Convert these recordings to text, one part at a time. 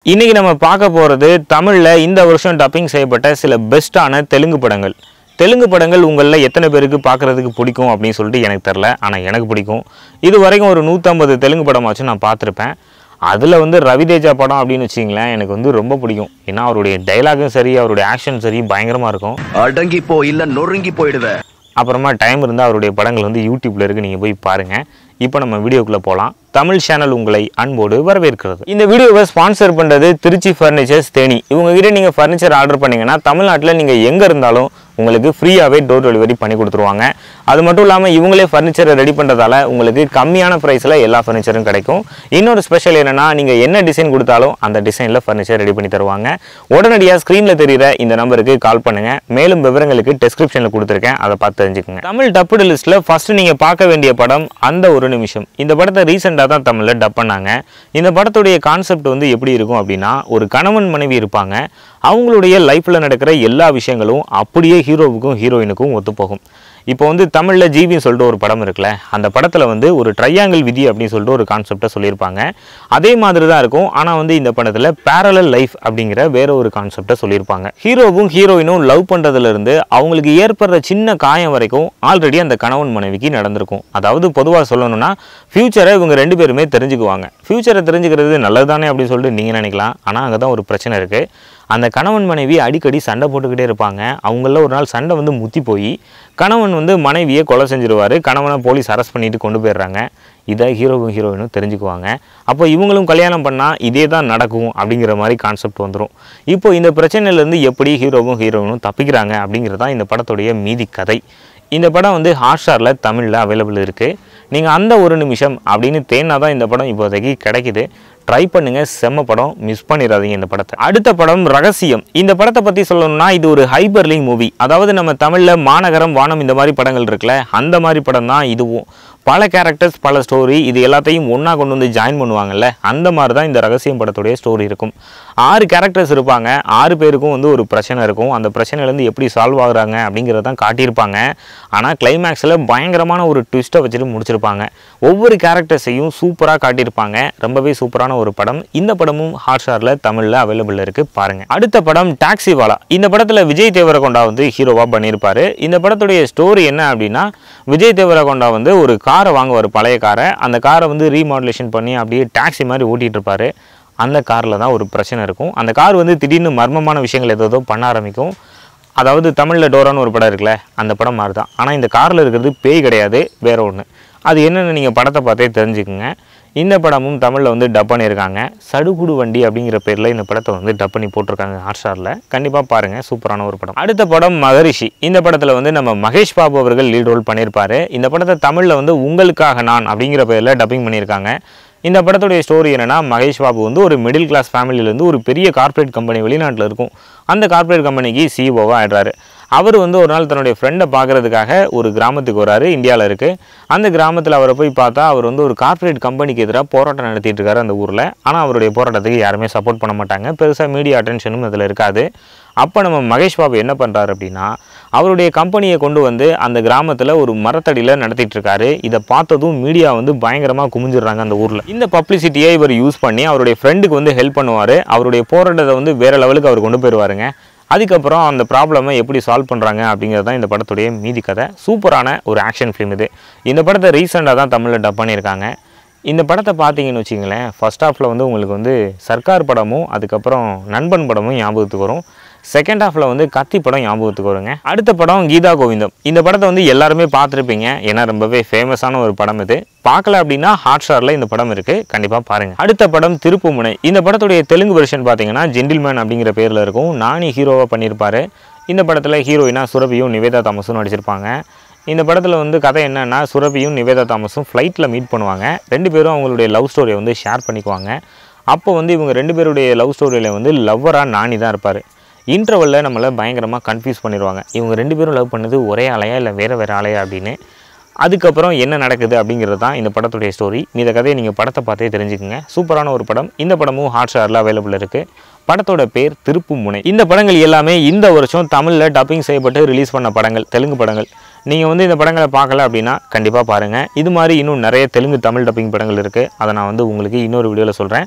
இன்னைக்கு நம்ம பார்க்க போகிறது தமிழில் இந்த வருஷம் டப்பிங் செய்யப்பட்ட சில பெஸ்ட்டான தெலுங்கு படங்கள் தெலுங்கு படங்கள் உங்களில் எத்தனை பேருக்கு பார்க்குறதுக்கு பிடிக்கும் அப்படின்னு சொல்லிட்டு எனக்கு தெரில ஆனால் எனக்கு பிடிக்கும் இது வரைக்கும் ஒரு நூற்றம்பது தெலுங்கு படமாச்சும் நான் பார்த்துருப்பேன் அதில் வந்து ரவிதேஜா படம் அப்படின்னு வச்சிங்களேன் எனக்கு வந்து ரொம்ப பிடிக்கும் ஏன்னா அவருடைய டைலாகும் சரி அவருடைய ஆக்ஷன் சரி பயங்கரமாக இருக்கும் அடங்கி போ இல்ல நொறுங்கி போயிடுவ அப்புறமா டைம் இருந்தால் அவருடைய படங்கள் வந்து யூடியூப்ல இருக்கு நீங்கள் போய் பாருங்கள் இப்போ நம்ம வீடியோக்குள்ளே போகலாம் தமிழ் சேனல் உங்களை அன்போடு வரவேற்கிறது இந்த வீடியோவை ஸ்பான்சர் பண்ணுறது திருச்சி ஃபர்னிச்சர்ஸ் தேனி இவங்க கிட்ட நீங்கள் ஃபர்னிச்சர் ஆர்டர் பண்ணீங்கன்னா தமிழ்நாட்டில் நீங்கள் எங்கே இருந்தாலும் உங்களுக்கு ஃப்ரீயாகவே டோர் டெலிவரி பண்ணி கொடுத்துருவாங்க அது மட்டும் இல்லாமல் இவங்களே ஃபர்னிச்சரை ரெடி பண்ணுறதால உங்களுக்கு கம்மியான ப்ரைஸில் எல்லா ஃபர்னிச்சரும் கிடைக்கும் இன்னொரு ஸ்பெஷல் என்னென்னா நீங்கள் என்ன டிசைன் கொடுத்தாலும் அந்த டிசைனில் ஃபர்னிச்சர் ரெடி பண்ணி தருவாங்க உடனடியாக ஸ்க்ரீனில் தெரியுற இந்த நம்பருக்கு கால் பண்ணுங்கள் மேலும் விவரங்களுக்கு டிஸ்கிரிப்ஷனில் கொடுத்துருக்கேன் அதை பார்த்து தெரிஞ்சுக்கோங்க தமிழ் டப்புடு லிஸ்ட்டில் ஃபஸ்ட்டு நீங்கள் பார்க்க வேண்டிய படம் அந்த ஒரு நிமிஷம் இந்த படத்தை ரீசெண்டாக தான் தமிழில் டப் பண்ணாங்க இந்த படத்துடைய கான்செப்ட் வந்து எப்படி இருக்கும் அப்படின்னா ஒரு கணவன் மனைவி இருப்பாங்க அவங்களுடைய லைஃப்பில் நடக்கிற எல்லா விஷயங்களும் அப்படியே ஹீரோவுக்கும் ஹீரோயினுக்கும் ஒத்துப்போகும் இப்போ வந்து தமிழில் ஜிவின்னு சொல்லிட்டு ஒரு படம் இருக்குல்ல அந்த படத்தில் வந்து ஒரு ட்ரையாங்கிள் விதி அப்படின்னு சொல்லிட்டு ஒரு கான்செப்டை சொல்லியிருப்பாங்க அதே மாதிரி தான் இருக்கும் ஆனால் வந்து இந்த படத்தில் பேரலல் லைஃப் அப்படிங்கிற வேற ஒரு கான்செப்டை சொல்லியிருப்பாங்க ஹீரோவும் ஹீரோயினும் லவ் பண்ணுறதுலேருந்து அவங்களுக்கு ஏற்படுற சின்ன காயம் வரைக்கும் ஆல்ரெடி அந்த கணவன் மனைவிக்கு நடந்திருக்கும் அதாவது பொதுவாக சொல்லணும்னா ஃப்யூச்சரை இவங்க ரெண்டு பேருமே தெரிஞ்சுக்குவாங்க ஃப்யூச்சரை தெரிஞ்சுக்கிறது நல்லதுதானே அப்படின்னு சொல்லிட்டு நீங்கள் நினைக்கலாம் ஆனால் அங்கே தான் ஒரு பிரச்சனை இருக்குது அந்த கணவன் மனைவி அடிக்கடி சண்டை போட்டுக்கிட்டே இருப்பாங்க அவங்கள ஒரு நாள் சண்டை வந்து முத்தி போய் கணவன் வந்து மனைவியை கொலை செஞ்சிருவாரு கணவனை போலீஸ் அரெஸ்ட் பண்ணிட்டு கொண்டு போயிடுறாங்க இதை ஹீரோவும் ஹீரோயினும் தெரிஞ்சுக்குவாங்க அப்போ இவங்களும் கல்யாணம் பண்ணால் இதே தான் நடக்கும் அப்படிங்கிற மாதிரி கான்செப்ட் வந்துடும் இப்போ இந்த பிரச்சனையிலேருந்து எப்படி ஹீரோவும் ஹீரோயினும் தப்பிக்கிறாங்க அப்படிங்கிறது தான் இந்த படத்துடைய மீதி கதை இந்த படம் வந்து ஹாட்ஸ்டாரில் தமிழில் அவைலபிள் இருக்குது நீங்கள் அந்த ஒரு நிமிஷம் அப்படின்னு தேனா தான் இந்த படம் இப்போதைக்கு கிடைக்குது ட்ரை பண்ணுங்க செம்ம படம் மிஸ் பண்ணிடாதீங்க இந்த படத்தை அடுத்த படம் ரகசியம் இந்த படத்தை பற்றி சொல்லணும்னா இது ஒரு ஹைபர்லிங் மூவி அதாவது நம்ம தமிழில் மாநகரம் வானம் இந்த மாதிரி படங்கள் இருக்குல்ல அந்த மாதிரி படம் தான் இதுவும் பல கேரக்டர்ஸ் பல ஸ்டோரி இது எல்லாத்தையும் ஒன்றா கொண்டு வந்து ஜாயின் பண்ணுவாங்கல்ல அந்த மாதிரி தான் இந்த ரகசியம் படத்துடைய ஸ்டோரி இருக்கும் ஆறு கேரக்டர்ஸ் இருப்பாங்க ஆறு பேருக்கும் வந்து ஒரு பிரச்சனை இருக்கும் அந்த பிரச்சனையிலேருந்து எப்படி சால்வ் ஆகுறாங்க அப்படிங்கிறத தான் காட்டியிருப்பாங்க ஆனால் கிளைமேக்ஸில் பயங்கரமான ஒரு ட்விஸ்ட்டை வச்சுட்டு முடிச்சிருப்பாங்க ஒவ்வொரு கேரக்டர்ஸையும் சூப்பராக காட்டியிருப்பாங்க ரொம்பவே சூப்பரான ஒரு படம் இந்த படமும் ஹாட்ஸ்டாரில் தமிழில் அவைலபிள் இருக்குது பாருங்கள் அடுத்த படம் டாக்ஸி வாலா இந்த படத்தில் விஜய் தேவரகொண்டா வந்து ஹீரோவாக பண்ணியிருப்பாரு இந்த படத்துடைய ஸ்டோரி என்ன அப்படின்னா விஜய் தேவரகொண்டா வந்து ஒரு காரை வாங்குவார் பழைய காரை அந்த காரை வந்து ரீமாடுலேஷன் பண்ணி அப்படியே டாக்ஸி மாதிரி ஓட்டிகிட்டு இருப்பாரு அந்த காரில் தான் ஒரு பிரச்சனை இருக்கும் அந்த கார் வந்து திடீர்னு மர்மமான விஷயங்கள் ஏதோ ஏதோ பண்ண ஆரம்பிக்கும் அதாவது தமிழில் டோரான்னு ஒரு படம் இருக்குல்ல அந்த படம் மாதிரி தான் ஆனால் இந்த காரில் இருக்கிறது பேய் கிடையாது வேற ஒன்று அது என்னென்னு நீங்கள் படத்தை பார்த்தே தெரிஞ்சுக்குங்க இந்த படமும் தமிழில் வந்து டப் பண்ணியிருக்காங்க சடுகுடு வண்டி அப்படிங்கிற பேரில் இந்த படத்தை வந்து டப் பண்ணி போட்டிருக்காங்க ஹாட்ஸ்டாரில் கண்டிப்பாக பாருங்கள் சூப்பரான ஒரு படம் அடுத்த படம் மகரிஷி இந்த படத்தில் வந்து நம்ம மகேஷ் பாபு அவர்கள் லீட் ரோல் பண்ணியிருப்பாரு இந்த படத்தை தமிழில் வந்து உங்களுக்காக நான் அப்படிங்கிற பேரில் டப்பிங் பண்ணியிருக்காங்க இந்த படத்துடைய ஸ்டோரி என்னன்னா மகேஷ் பாபு வந்து ஒரு மிடில் கிளாஸ் ஃபேமிலியிலேருந்து ஒரு பெரிய கார்ப்பரேட் கம்பெனி வெளிநாட்டில் இருக்கும் அந்த கார்ப்பரேட் கம்பெனிக்கு சிஇஓவாக ஆயிடுறாரு அவர் வந்து ஒரு நாள் தன்னுடைய ஃப்ரெண்டை பார்க்கறதுக்காக ஒரு கிராமத்துக்கு வராரு இந்தியாவில் இருக்குது அந்த கிராமத்தில் அவரை போய் பார்த்தா அவர் வந்து ஒரு கார்ப்பரேட் கம்பெனிக்கு எதிராக போராட்டம் நடத்திட்டு இருக்காரு அந்த ஊரில் ஆனால் அவருடைய போராட்டத்துக்கு யாருமே சப்போர்ட் பண்ண மாட்டாங்க பெருசாக மீடியா அட்டென்ஷனும் அதில் இருக்காது அப்போ நம்ம மகேஷ் பாபு என்ன பண்ணுறாரு அப்படின்னா அவருடைய கம்பெனியை கொண்டு வந்து அந்த கிராமத்தில் ஒரு மரத்தடியில் நடத்திட்டு இருக்காரு இதை பார்த்ததும் மீடியா வந்து பயங்கரமாக குமிஞ்சிடுறாங்க அந்த ஊரில் இந்த பப்ளிசிட்டியை இவர் யூஸ் பண்ணி அவருடைய ஃப்ரெண்டுக்கு வந்து ஹெல்ப் பண்ணுவார் அவருடைய போராட்டத்தை வந்து வேற லெவலுக்கு அவர் கொண்டு போயிடுவாருங்க அதுக்கப்புறம் அந்த ப்ராப்ளமை எப்படி சால்வ் பண்ணுறாங்க அப்படிங்கிறது தான் இந்த படத்துடைய மீதி கதை சூப்பரான ஒரு ஆக்ஷன் ஃபிலிம் இது இந்த படத்தை ரீசெண்டாக தான் தமிழில் டப் பண்ணியிருக்காங்க இந்த படத்தை பார்த்தீங்கன்னு வச்சிங்களேன் ஃபர்ஸ்ட் ஹாஃபில் வந்து உங்களுக்கு வந்து சர்க்கார் படமும் அதுக்கப்புறம் நண்பன் படமும் ஞாபகத்துக்கு வரும் செகண்ட் ஹாஃபில் வந்து கத்தி படம் ஞாபகத்துக்கு வருங்க அடுத்த படம் கீதா கோவிந்தம் இந்த படத்தை வந்து எல்லாருமே பார்த்துருப்பீங்க ஏன்னா ரொம்பவே ஃபேமஸான ஒரு படம் இது பார்க்கல அப்படின்னா ஹாட்ஸ்டாரில் இந்த படம் இருக்குது கண்டிப்பாக பாருங்கள் அடுத்த படம் திருப்புமுனை இந்த படத்துடைய தெலுங்கு வெர்ஷன் பார்த்தீங்கன்னா ஜென்டில்மேன் அப்படிங்கிற பேரில் இருக்கும் நானி ஹீரோவாக பண்ணியிருப்பாரு இந்த படத்தில் ஹீரோயினா சுரபியும் நிவேதா தாமஸும் நடிச்சிருப்பாங்க இந்த படத்தில் வந்து கதை என்னன்னா சுரபியும் நிவேதா தாமஸும் ஃப்ளைட்டில் மீட் பண்ணுவாங்க ரெண்டு பேரும் அவங்களுடைய லவ் ஸ்டோரியை வந்து ஷேர் பண்ணிக்குவாங்க அப்போ வந்து இவங்க ரெண்டு பேருடைய லவ் ஸ்டோரியில் வந்து லவ்வராக நானி தான் இருப்பார் இன்டர்வலில் நம்மளை பயங்கரமாக கன்ஃபியூஸ் பண்ணிடுவாங்க இவங்க ரெண்டு பேரும் லவ் பண்ணது ஒரே ஆளையா இல்லை வேறு வேறு ஆளையா அப்படின்னு அதுக்கப்புறம் என்ன நடக்குது அப்படிங்கிறது தான் இந்த படத்துடைய ஸ்டோரி இந்த கதையை நீங்கள் படத்தை பார்த்தே தெரிஞ்சுக்கங்க சூப்பரான ஒரு படம் இந்த படமும் ஹாட்ஸ்டாரில் அவைலபிள் இருக்குது படத்தோட பேர் திருப்புமுனை இந்த படங்கள் எல்லாமே இந்த வருஷம் தமிழில் டப்பிங் செய்யப்பட்டு ரிலீஸ் பண்ண படங்கள் தெலுங்கு படங்கள் நீங்கள் வந்து இந்த படங்களை பார்க்கல அப்படின்னா கண்டிப்பாக பாருங்கள் இது மாதிரி இன்னும் நிறைய தெலுங்கு தமிழ் டப்பிங் படங்கள் இருக்குது அதை நான் வந்து உங்களுக்கு இன்னொரு வீடியோவில் சொல்கிறேன்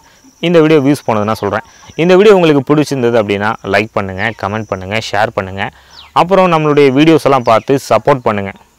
இந்த வீடியோ வியூஸ் போனதுன்னா சொல்கிறேன் இந்த வீடியோ உங்களுக்கு பிடிச்சிருந்தது அப்படின்னா லைக் பண்ணுங்கள் கமெண்ட் பண்ணுங்கள் ஷேர் பண்ணுங்கள் அப்புறம் நம்மளுடைய வீடியோஸ் எல்லாம் பார்த்து சப்போர்ட் பண்ணுங்கள்